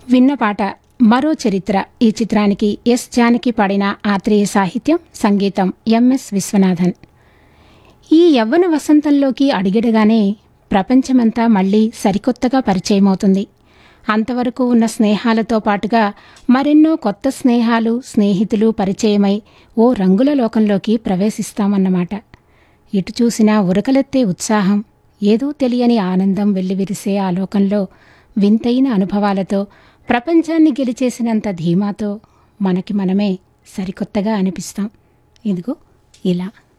విన్న పాట మరో చరిత్ర ఈ చిత్రానికి ఎస్ జానకి పాడిన ఆత్రేయ సాహిత్యం సంగీతం ఎంఎస్ విశ్వనాథన్ ఈ యవ్వన వసంతంలోకి అడిగడగానే ప్రపంచమంతా మళ్ళీ సరికొత్తగా పరిచయమవుతుంది అంతవరకు ఉన్న స్నేహాలతో పాటుగా మరెన్నో కొత్త స్నేహాలు స్నేహితులు పరిచయమై ఓ రంగుల లోకంలోకి ప్రవేశిస్తామన్నమాట ఇటు చూసినా ఉరకలెత్తే ఉత్సాహం ఏదో తెలియని ఆనందం వెల్లివిరిసే ఆ లోకంలో వింతైన అనుభవాలతో ప్రపంచాన్ని గెలిచేసినంత ధీమాతో మనకి మనమే సరికొత్తగా అనిపిస్తాం ఇదిగో ఇలా